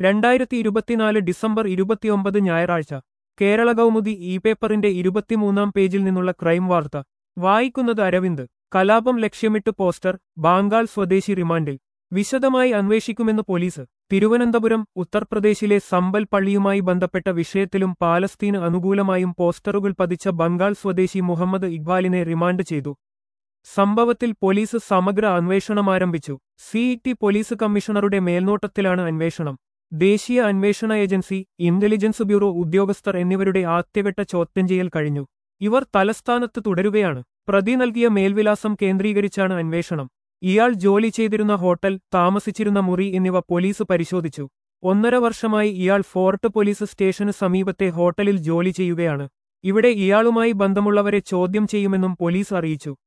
രണ്ടായിരത്തി ഇരുപത്തിനാല് ഡിസംബർ ഇരുപത്തിയൊമ്പത് ഞായറാഴ്ച കേരള കൗമുദി ഇ പേപ്പറിന്റെ ഇരുപത്തിമൂന്നാം പേജിൽ നിന്നുള്ള ക്രൈം വാർത്ത വായിക്കുന്നത് അരവിന്ദ് കലാപം ലക്ഷ്യമിട്ട് പോസ്റ്റർ ബാങ്കാൾ സ്വദേശി റിമാൻഡിൽ വിശദമായി അന്വേഷിക്കുമെന്ന് പോലീസ് തിരുവനന്തപുരം ഉത്തർപ്രദേശിലെ സമ്പൽ പള്ളിയുമായി ബന്ധപ്പെട്ട വിഷയത്തിലും പാലസ്തീന് അനുകൂലമായും പോസ്റ്ററുകൾ പതിച്ച ബംഗാൾ സ്വദേശി മുഹമ്മദ് ഇക്ബാലിനെ റിമാൻഡ് ചെയ്തു സംഭവത്തിൽ പോലീസ് സമഗ്ര അന്വേഷണം ആരംഭിച്ചു സിഇടി പോലീസ് കമ്മീഷണറുടെ മേൽനോട്ടത്തിലാണ് അന്വേഷണം ദേശീയ അന്വേഷണ ഏജൻസി ഇന്റലിജൻസ് ബ്യൂറോ ഉദ്യോഗസ്ഥർ എന്നിവരുടെ ആദ്യഘട്ട ചോദ്യം ചെയ്യൽ കഴിഞ്ഞു ഇവർ തലസ്ഥാനത്ത് തുടരുകയാണ് പ്രതി നൽകിയ മേൽവിലാസം കേന്ദ്രീകരിച്ചാണ് അന്വേഷണം ഇയാൾ ജോലി ചെയ്തിരുന്ന ഹോട്ടൽ താമസിച്ചിരുന്ന മുറി എന്നിവ പോലീസ് പരിശോധിച്ചു ഒന്നര വർഷമായി ഇയാൾ ഫോർട്ട് പോലീസ് സ്റ്റേഷന് സമീപത്തെ ഹോട്ടലിൽ ജോലി ചെയ്യുകയാണ് ഇവിടെ ഇയാളുമായി ബന്ധമുള്ളവരെ ചോദ്യം ചെയ്യുമെന്നും പോലീസ് അറിയിച്ചു